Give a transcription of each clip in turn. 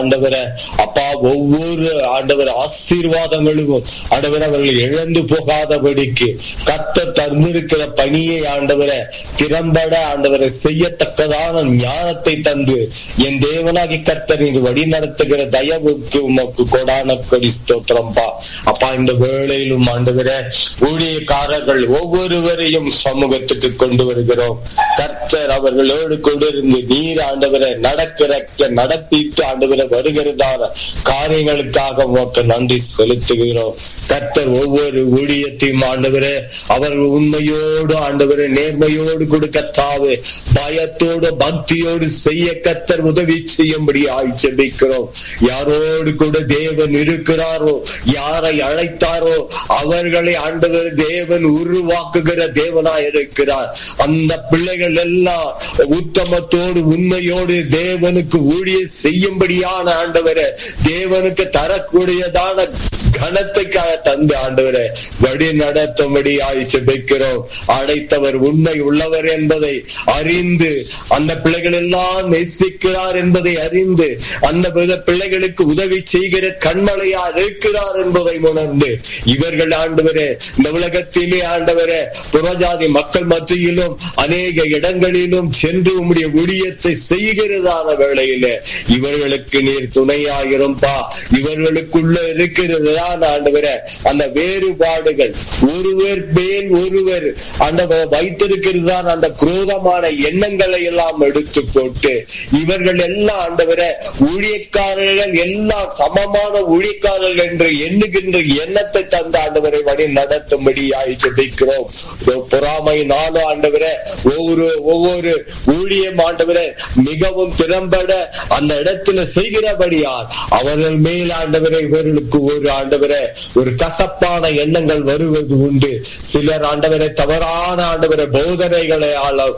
ஆண்டவரை அப்பா ஒவ்வொரு ஆண்டவர் ஆசீர்வாதங்களும் ஆண்டவர் அவர்கள் இழந்து போகாதபடிக்கு கத்த தந்திருக்கிற பணியை ஆண்டவரை திறம்பட ஆண்டவரை செய்யத்தக்கதான ஞானத்தை தந்து என் தேவனாகி கர்த்தரின் வழி நடத்துகிற தயவுக்கு உமக்கு கொடான கொடி ஸ்தோத்திரம்பா அப்பா இந்த வேளையிலும் ஆண்டவரை ஊழியக்காரர்கள் ஒவ்வொருவரையும் சமூகத்துக்கு கொண்டு வருகிறோம் கர்த்தர் அவர்களோடு கூட இருந்து நீர் ஆண்டவரை நடக்கிற நடப்பித்து ஆண்டவரை வருகிறதான காரியங்களுக்காக உமக்கு நன்றி செலுத்துகிறோம் கர்த்தர் ஒவ்வொரு ஊழியத்தையும் ஆண்டவரே அவர்கள் உண்மையோடு ஆண்டவரே நேர்மையோடு கொடுக்கத்தாவே பயத்தோடு பக்தியோடு செய்ய கர்த்தர் உதவி செய்யும்படி ஆய்ச்சபிக்கிறோம் யாரோடு கூட தேவன் இருக்கிறாரோ யாரை அழைத்தாரோ அவர்களை ஆண்டவர் தேவன் உருவாக்குகிற தேவனாய் இருக்கிறார் அந்த பிள்ளைகள் எல்லாம் உத்தமத்தோடு உண்மையோடு தேவனுக்கு ஊழிய செய்யும்படியான ஆண்டவரை தேவனுக்கு தரக்கூடியதான கனத்தை தந்து ஆண்டவரை வழி நடத்தும்படி ஆய்ச்சபிக்கிறோம் அழைத்தவர் உண்மை உள்ளவர் என்பதை அறிந்து அந்த பிள்ளைகள் எல்லாம் நேசிக்கிறார் என்பதை அறிந்து அந்த பிள்ளைகளுக்கு உதவி செய்கிற கண்மலையா இருக்கிறார் என்பதை உணர்ந்து இவர்கள் ஆண்டவரே இந்த உலகத்திலே ஆண்டவரே புறஜாதி மக்கள் மத்தியிலும் அநேக இடங்களிலும் சென்று உம்முடைய ஊழியத்தை செய்கிறதான வேளையிலே இவர்களுக்கு நீர் துணையாயிரும்பா இவர்களுக்குள்ள இருக்கிறதுதான் ஆண்டவரே அந்த வேறுபாடுகள் ஒருவர் மேல் ஒருவர் அந்த வைத்திருக்கிறதுதான் அந்த குரோதமான எண்ணங்களை எல்லாம் எடுத்து போட்டு இவர்கள் எல்லாம் ஆண்டவரை ஊழியக்காரர்கள் எல்லாம் சமமான ஊழியக்காரர்கள் என்று எண்ணுகின்ற எண்ணத்தை தந்த ஆண்டவரை வழி நடத்தும்படி ஜெபிக்கிறோம் பொறாமை நானும் ஆண்டவரை ஒவ்வொரு ஒவ்வொரு ஊழியம் ஆண்டவரை மிகவும் திறம்பட அந்த இடத்துல செய்கிறபடியால் அவர்கள் மேல் ஆண்டவரை இவர்களுக்கு ஒரு ஆண்டவரை ஒரு கசப்பான எண்ணங்கள் வருவது உண்டு சிலர் ஆண்டவரை தவறான ஆண்டவரை போதனைகளை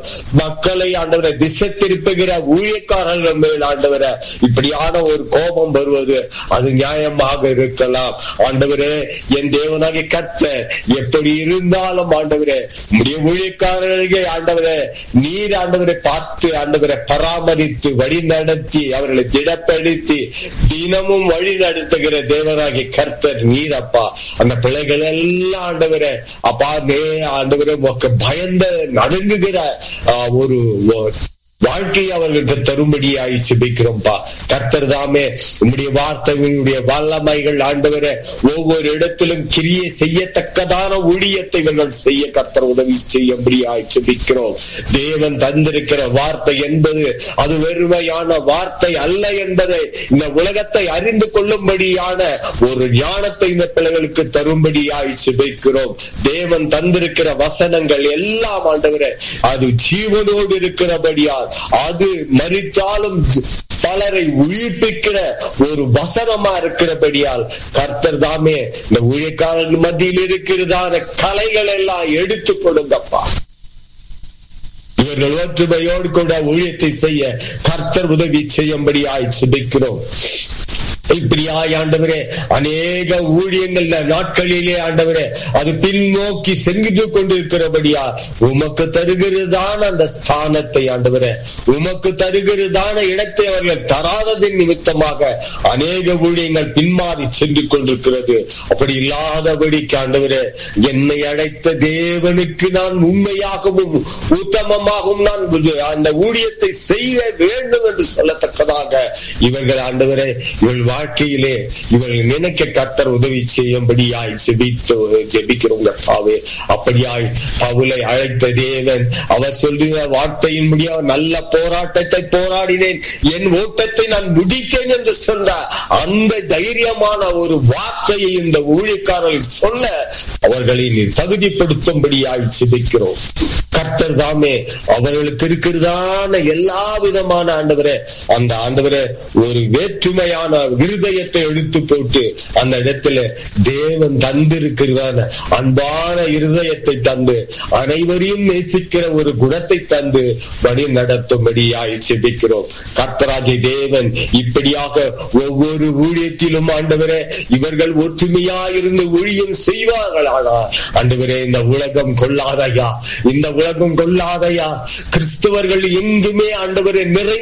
மக்களை ஆண்டவரை திசை திருப்புகிற ஊழியக்காரர்கள் மேல் ஆண்டவரை இப்படியான ஒரு கோபம் வருவது அது நியாயமாக இருக்கலாம் ஆண்டவரே என் தேவனாக கத்த எப்படி இருந்தாலும் ஆண்டவரே முடிய ஊழியக்காரர்கள் ஆண்டவரை நீர் ஆண்டவரை பார்த்து ஆண்டவரை பராமரித்து வழி நடத்தி அவர்களை திடப்படுத்தி தினமும் வழி நடத்துகிற தேவனாகி கர்த்தர் நீர் அப்பா அந்த பிள்ளைகள் எல்லாம் ஆண்டவரை அப்பா நே ஆண்டவரை பயந்த நடுங்குகிற ஒரு வாழ்க்கையை அவர்களுக்கு தரும்படியாய் சிபிக்கிறோம்ப்பா கர்த்தர் தாமே உங்களுடைய வார்த்தைகளுடைய வல்லமைகள் ஆண்டவர ஒவ்வொரு இடத்திலும் கிரியை செய்யத்தக்கதான ஊழியத்தை இவர்கள் செய்ய கர்த்தர் உதவி செய்யும்படியாய் சிபிக்கிறோம் தேவன் தந்திருக்கிற வார்த்தை என்பது அது வெறுமையான வார்த்தை அல்ல என்பதை இந்த உலகத்தை அறிந்து கொள்ளும்படியான ஒரு ஞானத்தை இந்த பிள்ளைகளுக்கு தரும்படியாய் சிபிக்கிறோம் தேவன் தந்திருக்கிற வசனங்கள் எல்லாம் ஆண்டவர அது ஜீவனோடு இருக்கிறபடியால் அது மறித்தாலும் பலரை உயிர்ப்பிக்கிற ஒரு வசனமா இருக்கிறபடியால் கர்த்தர் தாமே இந்த ஊழியக்காரர்கள் மத்தியில் இருக்கிறதான கலைகள் எல்லாம் எடுத்து கொடுங்கப்பா இவர்கள் ஒற்றுமையோடு கூட ஊழியத்தை செய்ய கர்த்தர் உதவி செய்யும்படியாய் சிபிக்கிறோம் இப்படியாய் ஆண்டவரே அநேக ஊழியங்கள் நாட்களிலே ஆண்டவரே அது பின்னோக்கி சென்று கொண்டிருக்கிறபடியா உமக்கு தருகிறதான அந்த ஸ்தானத்தை ஆண்டவரே உமக்கு தருகிறதான இடத்தை அவர்கள் தராததின் நிமித்தமாக அநேக ஊழியங்கள் பின்மாறி சென்று கொண்டிருக்கிறது அப்படி இல்லாதபடிக்கு ஆண்டவரே என்னை அழைத்த தேவனுக்கு நான் உண்மையாகவும் உத்தமமாகவும் நான் அந்த ஊழியத்தை செய்ய வேண்டும் என்று சொல்லத்தக்கதாக இவர்கள் ஆண்டவரே இவள் வாழ்க்கையிலே இவர்கள் நினைக்க கர்த்தர் உதவி செய்யும்படியாய் செபித்து ஜெபிக்கிறோம் கர்த்தாவே அப்படியாய் பவுலை அழைத்த தேவன் அவர் சொல்லுகிற வார்த்தையின் முடிய நல்ல போராட்டத்தை போராடினேன் என் ஓட்டத்தை நான் முடித்தேன் என்று சொன்னார் அந்த தைரியமான ஒரு வார்த்தையை இந்த ஊழியக்காரர்கள் சொல்ல அவர்களை நீர் தகுதிப்படுத்தும்படியாய் செபிக்கிறோம் கர்த்தர் தாமே அவர்களுக்கு இருக்கிறதான எல்லா விதமான ஆண்டவரே அந்த ஆண்டவரே ஒரு வேற்றுமையான இருதயத்தை எடுத்து போட்டு அந்த இடத்துல தேவன் தந்திருக்கிறதான அன்பான இருதயத்தை தந்து அனைவரையும் நேசிக்கிற ஒரு குணத்தை தந்து வழி நடத்தும்படியாய் சிபிக்கிறோம் கர்த்தராகி தேவன் இப்படியாக ஒவ்வொரு ஊழியத்திலும் ஆண்டவரே இவர்கள் ஒற்றுமையாயிருந்து ஊழியம் செய்வார்கள் ஆனால் ஆண்டவரே இந்த உலகம் கொள்ளாதையா இந்த உலகம் கொள்ளாதையா கிறிஸ்தவர்கள் எங்குமே ஆண்டவரே நிறை